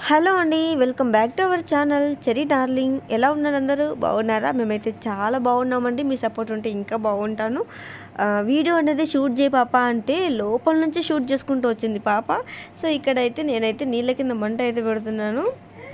Hello అండి welcome back to our channel Cherry Darling ఎలా ఉన్నారు అందరూ బాగున్నారా మేమైతే చాలా బాగున్నామండి మీ సపోర్ట్ ఉంటే ఇంకా బాగుంటాను ఆ, వీడియో అనేది షూట్ చేయి పాప అంటే లోపల నుంచి షూట్ చేసుకుంటూ వచ్చింది పాప సో ఇక్కడైతే నేనైతే నీళ్ళ కింద మంట అయితే పెడుతున్నాను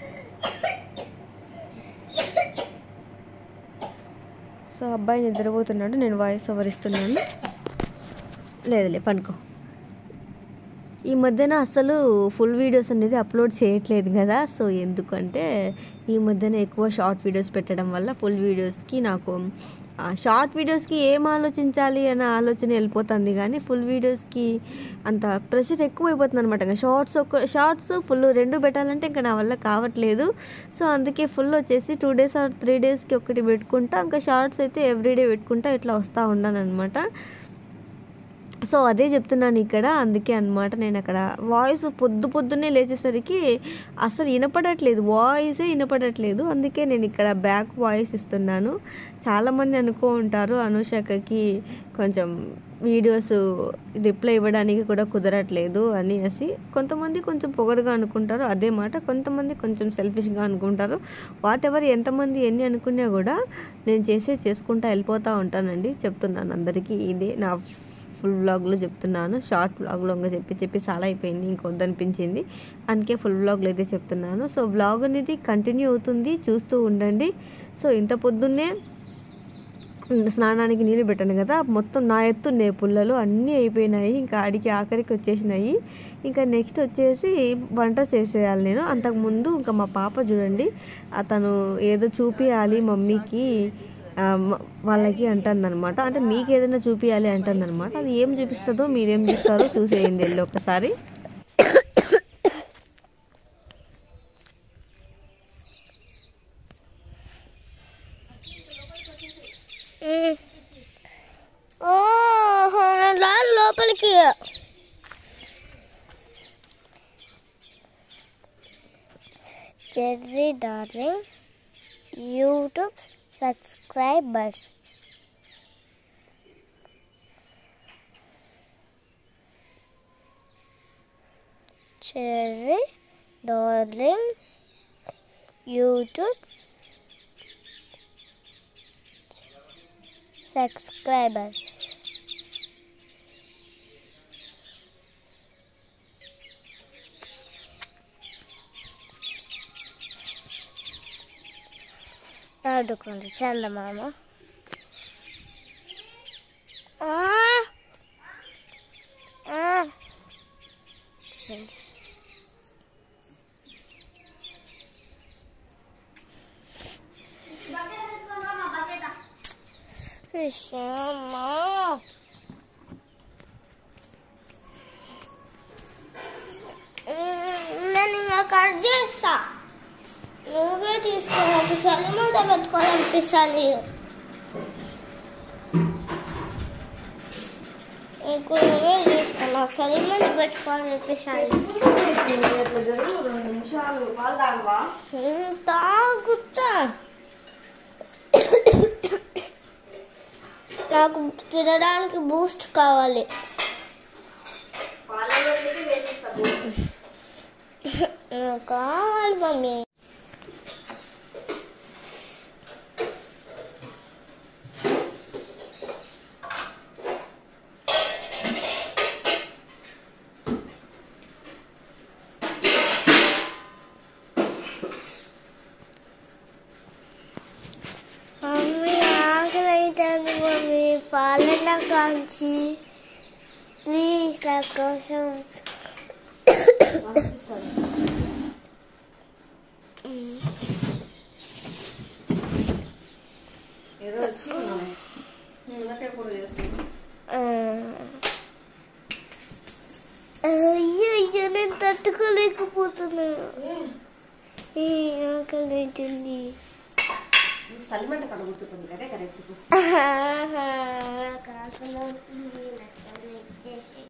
సో అబ్బాయి నిద్రపోతున్నాడు నేను వాయిస్ ఓవర్ ఇస్తున్నాను లేదులే పనుకో ఈ మధ్యన అసలు ఫుల్ వీడియోస్ అనేది అప్లోడ్ చేయట్లేదు కదా సో ఎందుకంటే ఈ మధ్యన ఎక్కువ షార్ట్ వీడియోస్ పెట్టడం వల్ల ఫుల్ వీడియోస్కి నాకు ఆ షార్ట్ వీడియోస్కి ఏం ఆలోచించాలి అన్న ఆలోచన వెళ్ళిపోతుంది కానీ ఫుల్ వీడియోస్కి అంత ప్రెషర్ ఎక్కువ అయిపోతుంది అనమాట ఇంకా షార్ట్స్ ఒక షార్ట్స్ ఫుల్ రెండు పెట్టాలంటే ఇంకా నా వల్ల కావట్లేదు సో అందుకే ఫుల్ వచ్చేసి టూ డేస్ ఆర్ త్రీ డేస్కి ఒకటి పెట్టుకుంటా ఇంకా షార్ట్స్ అయితే ఎవ్రీడే పెట్టుకుంటా ఇట్లా వస్తూ ఉన్నాను అనమాట సో అదే చెప్తున్నాను ఇక్కడ అందుకే అన్నమాట నేను అక్కడ వాయిస్ పొద్దు పొద్దున్నే లేచేసరికి అసలు వినపడట్లేదు వాయిసే వినపడట్లేదు అందుకే నేను ఇక్కడ బ్యాక్ వాయిస్ ఇస్తున్నాను చాలామంది అనుకో ఉంటారు అనుషకకి కొంచెం వీడియోస్ రిప్లై ఇవ్వడానికి కూడా కుదరట్లేదు అనేసి కొంతమంది కొంచెం పొగరుగా అనుకుంటారు అదే మాట కొంతమంది కొంచెం సెల్ఫిష్గా అనుకుంటారు వాట్ ఎవర్ ఎంతమంది ఎన్ని అనుకున్నా కూడా నేను చేసే చేసుకుంటా వెళ్ళిపోతూ ఉంటానండి చెప్తున్నాను అందరికీ ఇదే నా ఫుల్ వ్లాగ్లో చెప్తున్నాను షార్ట్ వ్లాగ్లో ఇంకా చెప్పి చెప్పి చాలా అయిపోయింది ఇంకొద్దనిపించింది అందుకే ఫుల్ వ్లాగ్లో అయితే చెప్తున్నాను సో వ్లాగ్ అనేది కంటిన్యూ అవుతుంది చూస్తూ ఉండండి సో ఇంత పొద్దున్నే స్నానానికి నీళ్ళు పెట్టాను కదా మొత్తం నా ఎత్తు నే పుల్లలు అన్నీ అయిపోయినాయి ఇంకా ఆడికి ఆఖరికి వచ్చేసినాయి ఇంకా నెక్స్ట్ వచ్చేసి వంట చేసేయాలి నేను అంతకుముందు ఇంకా మా పాప చూడండి అతను ఏదో చూపించాలి మమ్మీకి ఆ, మ- వాళ్ళకి అంటుందన్నమాట అంటే మీకు ఏదైనా చూపించాలి అంటుందన్నమాట అది ఏం చూపిస్తుందో మీరేం చూస్తారో చూసేయండి వెళ్ళి ఒకసారి ఓహో నేను రాను లోపలికి Cherry Darling YouTube subscribers Cherry Darling YouTube subscribers ఆడుకోండి చందమామ ఆ! ఆ! విషయమ్మా నేను ఇంకా కట్ చేస్తా నువ్వే తీసుకో ఒకసారి మూట పెట్టుకోవాలనిపిస్తుంది ఇంకో నువ్వే తీసుకున్నా ఒకసారి మూట పెట్టుకోవాలనిపిస్తుంది తాగుతా నాకు తినడానికి బూస్ట్ కావాలి నాకు కావాలి మమ్మీ మమ్మీ ఆకలి అవుతుంది మమ్మీ పాలన కాంచి ప్లీజ్ నా కోసం ఏదో వచ్చి నిమ్మకాయ పొడి చేస్తాను ఆ. అయ్యో అయ్యో నేను తట్టుకోలేకపోతున్నాను ఏ ఆకలి అవుతుంది సలిమంట కడ కూర్చుంటుంది కదా కరెక్ట్ ఆహా, నాకు ఆకలి అవుతుంది నాకు అన్నం ఇచ్చేసి.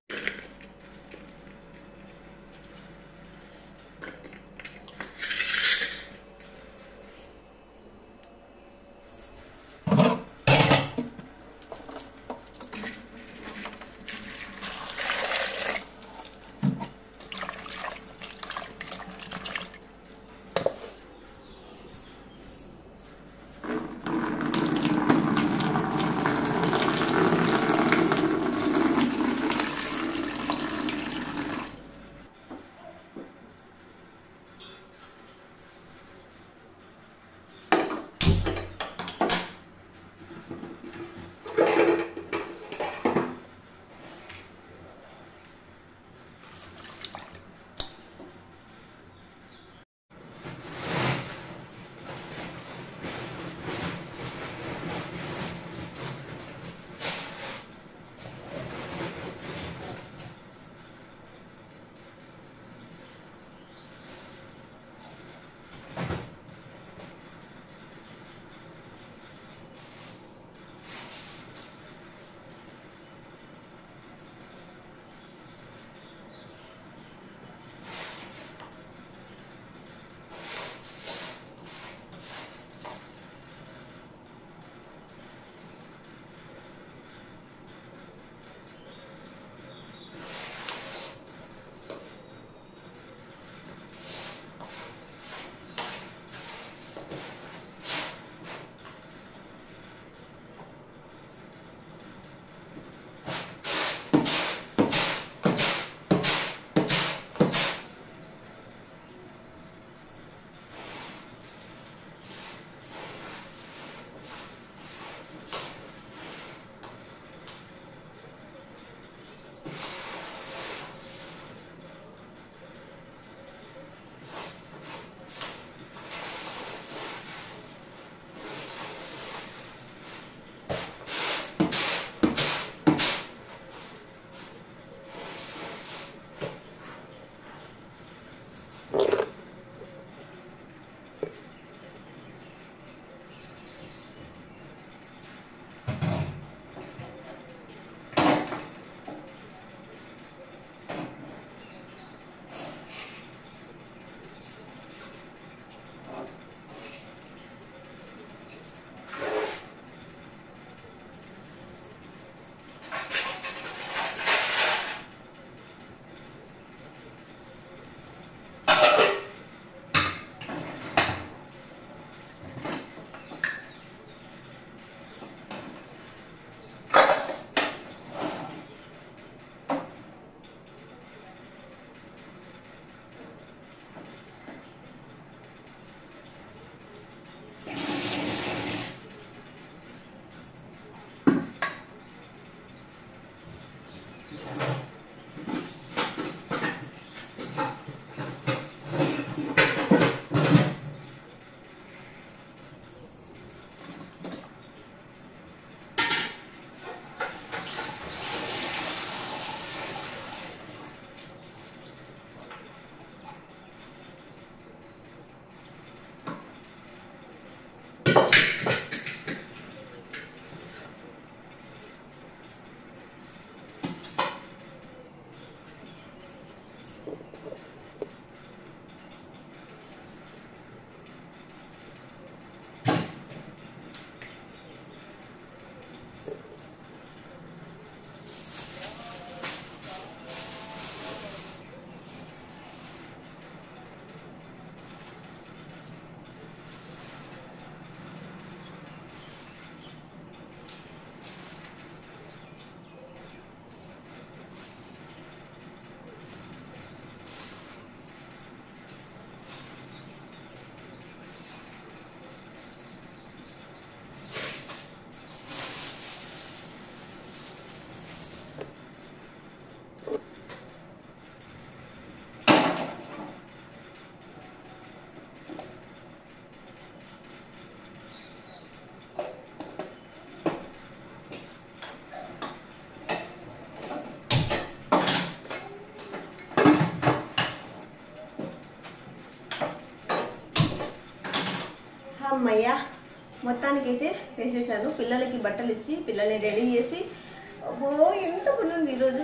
అమ్మయ్యా మొత్తానికైతే వేసేసాను పిల్లలకి బట్టలు ఇచ్చి పిల్లల్ని రెడీ చేసి అబ్బో ఎంత పని ఉంది ఈరోజు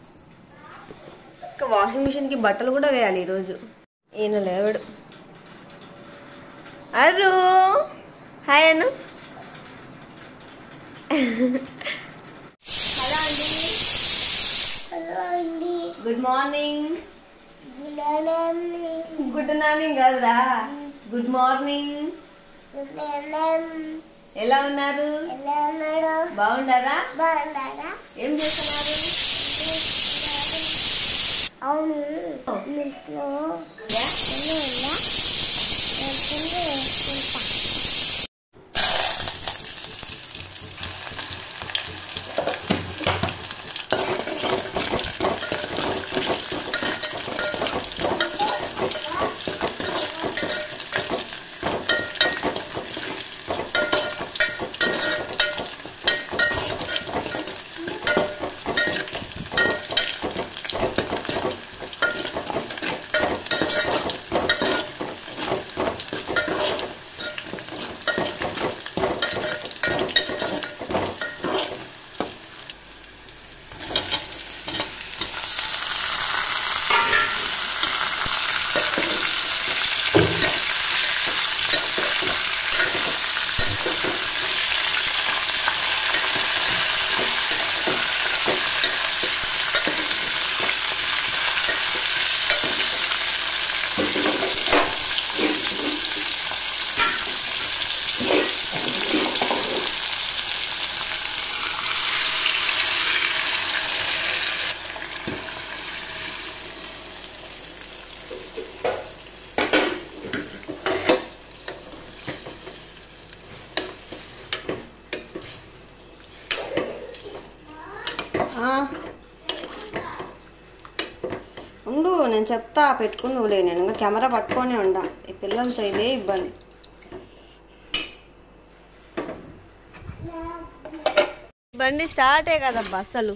ఇంకా వాషింగ్ మిషన్కి బట్టలు కూడా వేయాలి ఈరోజు ఈయన లేవడు అరు హాయ్ అను హలో అండి హలో అండి గుడ్ మార్నింగ్ గులాలండి గుడ్ మార్నింగ్ కాదురా గుడ్ మార్నింగ్ గులాలం ఎలా ఉన్నారు ఎలా ఉన్నాడు బాగుండారా బాగున్నారా ఏం చేస్తున్నారు అవును ఇంట్లో యా? ఎన్ని ఉందా ఎన్ని వేసుకుంటా ఆ. ఉండు నేను చెప్తా పెట్టుకుందులే నేను ఇంకా కెమెరా పట్టుకొని ఉండా ఈ పిల్లలతో ఇదే ఇబ్బంది బండి స్టార్టే కదబ్బా అసలు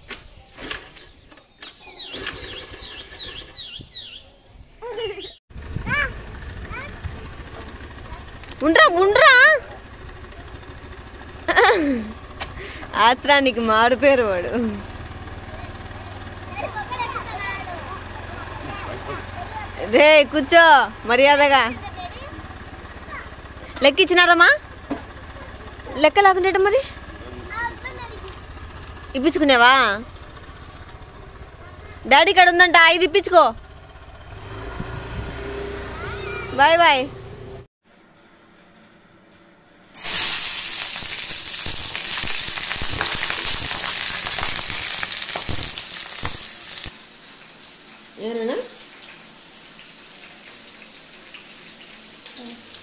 ఉండ్రా ఉండ్రా ఆత్రానికి మారుపేరు వాడు రే కూర్చో మర్యాదగా లెక్క ఇచ్చినారమ్మా లెక్క లేకుండా మరి ఇప్పించుకునేవా డాడీ ఇక్కడ ఉందంట ఐదు ఇప్పించుకో బాయ్ బాయ్ ఏనా